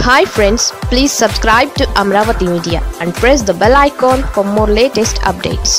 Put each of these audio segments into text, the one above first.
hi friends please subscribe to Amaravati media and press the bell icon for more latest updates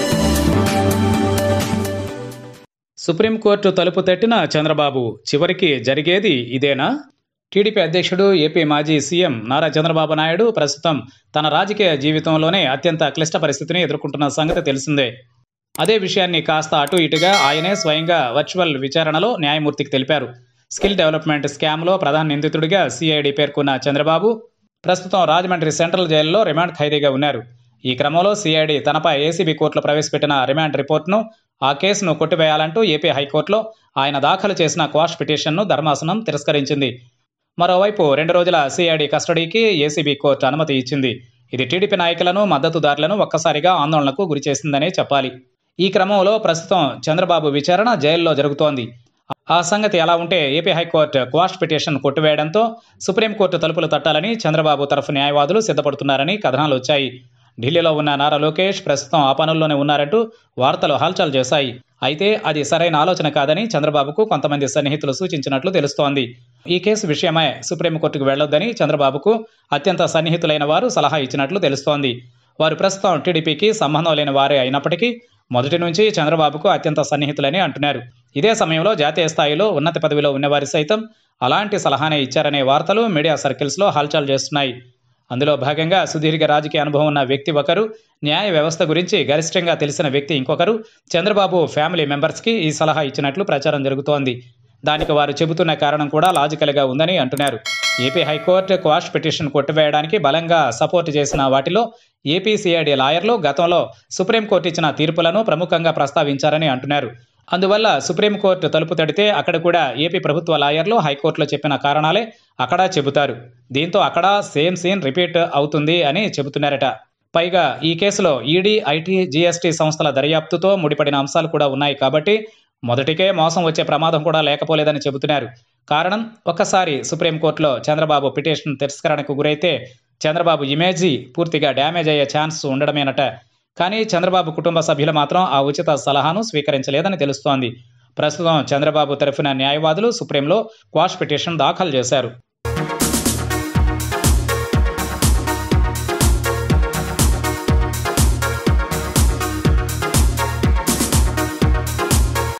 Supreme Court తలుపు తట్టిన చంద్రబాబు చివరికి జరిగేది ఇదేనా TDP అధ్యక్షుడు ఏపీ మాజీ సీఎం నారా చంద్రబాబు నాయుడు ప్రస్తుతం తన రాజకీయ జీవితంలోనే అత్యంత క్లిష్ట పరిస్థితిని ఎదుర్కొంటున్న సంగతి తెలిసిందే అదే విషయాన్ని కాస్త అటు ఇటుగా ఆయనే స్వయంగా వర్చువల్ విచారణలో న్యాయమూర్తికి తెలిపారు స్కిల్ డెవలప్మెంట్ స్కామ్లో ప్రధాన నిందితుడిగా సిఐడి పేర్కొన్న చంద్రబాబు ప్రస్తుతం రాజమండ్రి సెంట్రల్ జైల్లో రిమాండ్ ఖైదీగా ఉన్నారు ఈ క్రమంలో సిఐడి తనపై ఏసీబీ కోర్టులో ప్రవేశపెట్టిన రిమాండ్ రిపోర్ట్ను ఆ కేసును కొట్టివేయాలంటూ ఏపీ హైకోర్టులో ఆయన దాఖలు చేసిన క్వాష్ పిటిషన్ను ధర్మాసనం తిరస్కరించింది మరోవైపు రెండు రోజుల సిఐడి కస్టడీకి ఏసీబీ కోర్టు అనుమతి ఇచ్చింది ఇది టీడీపీ నాయకులను మద్దతుదారులను ఒక్కసారిగా ఆందోళనకు గురిచేసిందనే చెప్పాలి ఈ క్రమంలో ప్రస్తుతం చంద్రబాబు విచారణ జైల్లో జరుగుతోంది ఆ సంగతి ఎలా ఉంటే ఏపీ హైకోర్టు క్వాష్ పిటిషన్ కొట్టివేయడంతో సుప్రీంకోర్టు తలుపులు తట్టాలని చంద్రబాబు తరఫు న్యాయవాదులు సిద్ధపడుతున్నారని కథనాలు వచ్చాయి ఢిల్లీలో ఉన్న నారా లోకేష్ ప్రస్తుతం ఆ పనుల్లోనే ఉన్నారంటూ వార్తలు హల్చల్ చేశాయి అయితే అది సరైన ఆలోచన కాదని చంద్రబాబుకు కొంతమంది సన్నిహితులు సూచించినట్లు తెలుస్తోంది ఈ కేసు విషయమై సుప్రీంకోర్టుకు వెళ్లొద్దని చంద్రబాబుకు అత్యంత సన్నిహితులైన వారు సలహా ఇచ్చినట్లు తెలుస్తోంది వారు ప్రస్తుతం టీడీపీకి సంబంధం లేని వారే అయినప్పటికీ మొదటి నుంచి చంద్రబాబుకు అత్యంత సన్నిహితులని అంటున్నారు ఇదే సమయంలో జాతీయ స్థాయిలో ఉన్నత పదవిలో ఉన్నవారు సైతం అలాంటి సలహానే ఇచ్చారనే వార్తలు మీడియా సర్కిల్స్లో హల్చల్ చేస్తున్నాయి అందులో భాగంగా సుదీర్ఘ రాజకీయ అనుభవం ఉన్న వ్యక్తి ఒకరు న్యాయ వ్యవస్థ గురించి గరిష్టంగా తెలిసిన వ్యక్తి ఇంకొకరు చంద్రబాబు ఫ్యామిలీ మెంబర్స్కి ఈ సలహా ఇచ్చినట్లు ప్రచారం జరుగుతోంది దానికి వారు చెబుతున్న కారణం కూడా లాజికల్గా ఉందని అంటున్నారు ఏపీ హైకోర్టు క్వాష్ పిటిషన్ కొట్టివేయడానికి బలంగా సపోర్ట్ చేసిన వాటిలో ఏపీ సిఐడి లాయర్లు గతంలో సుప్రీంకోర్టు ఇచ్చిన తీర్పులను ప్రముఖంగా ప్రస్తావించారని అంటున్నారు అందువల్ల సుప్రీంకోర్టు తలుపు తడితే అక్కడ కూడా ఏపీ ప్రభుత్వ లాయర్లు హైకోర్టులో చెప్పిన కారణాలే అక్కడ చెబుతారు దీంతో అక్కడ సేమ్ సీన్ రిపీట్ అవుతుంది అని చెబుతున్నారట పైగా ఈ కేసులో ఈడీ ఐటీ జీఎస్టీ సంస్థల దర్యాప్తుతో ముడిపడిన అంశాలు కూడా ఉన్నాయి కాబట్టి మొదటికే మోసం వచ్చే ప్రమాదం కూడా లేకపోలేదని చెబుతున్నారు కారణం ఒక్కసారి సుప్రీంకోర్టులో చంద్రబాబు పిటిషన్ తిరస్కరణకు గురైతే చంద్రబాబు ఇమేజీ పూర్తిగా డ్యామేజ్ అయ్యే ఛాన్స్ ఉండడమేనట కానీ చంద్రబాబు కుటుంబ సభ్యులు మాత్రం ఆ ఉచిత సలహాను స్వీకరించలేదని తెలుస్తోంది ప్రస్తుతం చంద్రబాబు తరఫున న్యాయవాదులు సుప్రీంలో క్వాష్ పిటిషన్ దాఖలు చేశారు